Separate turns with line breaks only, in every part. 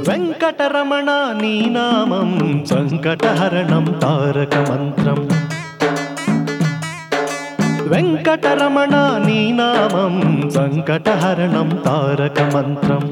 వెంకటరమణ నీ నామం సంకటహరణం తారక మంత్రం వెంకటరమణ నీ నామం సంకటహరణం తారక మంత్రం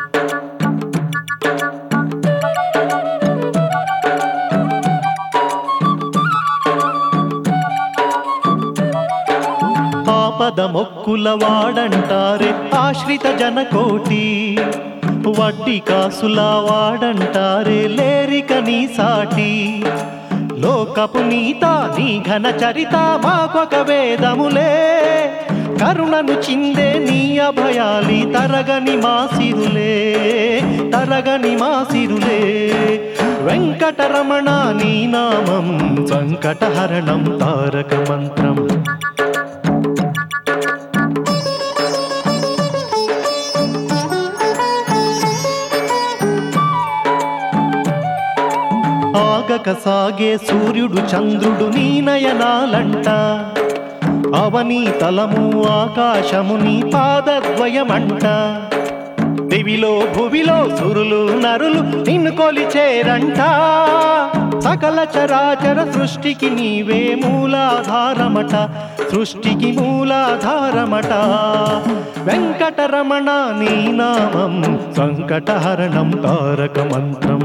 ఆపద మొక్కుల వాడంటారే ఆశ్రిత జనకోటి వడ్డీ కాసుల వాడంటారే లేరిక నీ సాటి లోకపు నీత నీ ఘన చరిత మాకొక వేదములే కరుణను చిందే నీ అభయాలి తరగని మాసిరులే తరగని మాసిరులే వెంకటరమణ నీ నామం సంకటహరణం తారక మంత్రం ఆగక సాగే సూర్యుడు చంద్రుడు నీ నయనాలంట అవని తలము ఆకాశము నీ పాదద్వయమంట దివిలో భువిలో సురులు నరులు నిన్ను కొలిచేరంట సకల చరాచర సృష్టికి నీవే మూలాధారమట సృష్టికి మూలాధారమట వెంకటరమణ నీ నామం సంకటహరణం తారక మంత్రం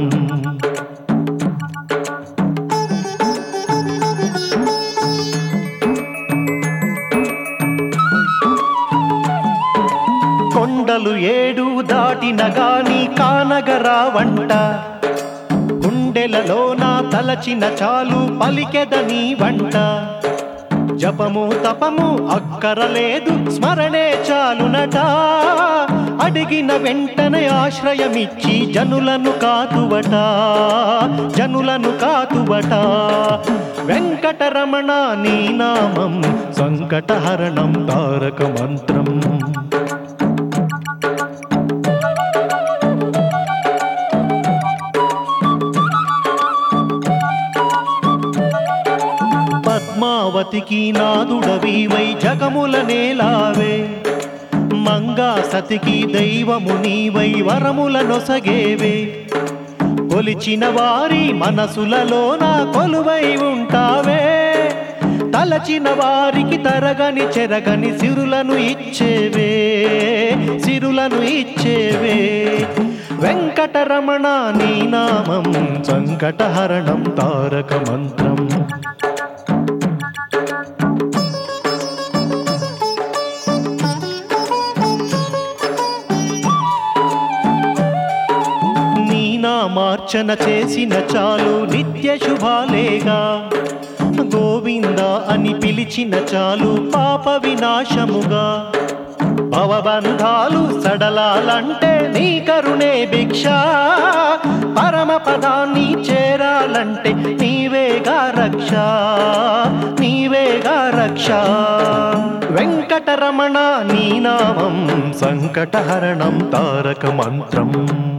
కొండలు ఏడు దాటిన గాని కానగరావంట గుండెలలోన తలచిన చాలు పలికెదని వంట జపము తపము అక్కరలేదు స్మరణే చాలునట అడిగిన వెంటనే ఆశ్రయమిచ్చి జనులను కాతువట జనులను కాతువట వెంకటరమణ నీ నామం సంకటహరణం తారక మంత్రం పద్మావతికి నాదుడవివై జగముల నేలావే మంగా సతికి దైవము నీవై వరముల నొసగేవే కొలిచిన వారి మనసులలో నా కొలువై ఉంటావే తలచిన వారికి తరగని చెరగని సిరులను ఇచ్చేవే సిరులను ఇచ్చేవే వెంకటరమణ నీ నామం సంకటహరణం తారక మంత్రం నీ నామార్చన చేసిన చాలు నిత్య శుభాలేగా గోవింద అని పిలిచిన చాలు పాప వినాశముగా భవబంధాలు సడలాలంటే నీ కరుణే భిక్ష పరమ పదాన్ని చేరాలంటే నీవేగా రక్ష నీవేగా రక్ష వెంకటరమణ నీ నామం సంకటహరణం తారక మంత్రం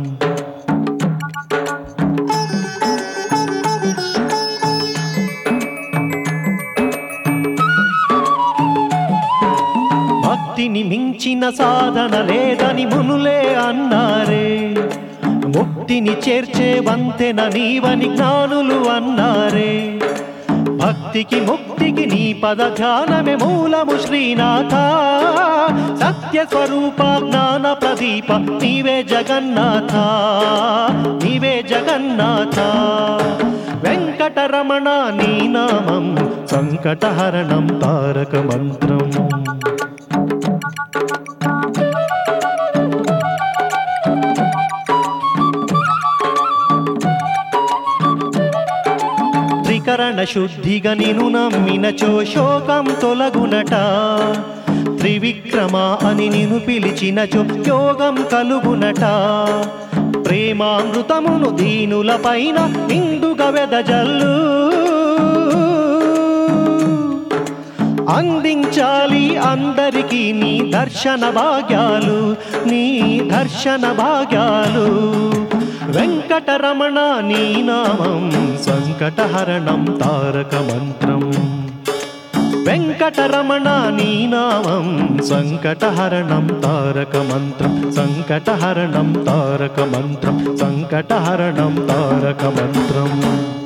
భక్తిని మించిన సాధన లేదని మునులే అన్నారే ముక్తిని చేర్చే వంతెన నీవని జ్ఞానులు అన్నారే భక్తికి ముక్తికి నీ పద ధ్యానమే మూలము శ్రీనాథ సత్య స్వరూప జ్ఞాన ప్రదీప నీవే జగన్నాథ నీవే జగన్నాథ వెంకటరమణ నీ నామం సంకటహరణం తారక మంత్రం త్రికరణ శుద్ధిగా నిను నమ్మినచో శోకం తొలగునట త్రివిక్రమ అని నిన్ను పిలిచినచో యోగం కలుగునట ప్రేమామృతమును దీనుల పైన నిండుగా వెదజల్లు అందించాలి అందరికీ నీ దర్శన భాగ్యాలు నీ దర్శన భాగ్యాలు వెంకటరమణ నీ నామం సంకటహరణం తారక మంత్రం వెంకటరమణ నీ నామం సంకటహరణం తారక మంత్రం సంకటహరణం తారక మంత్రం సంకటహరణం తారక మంత్రం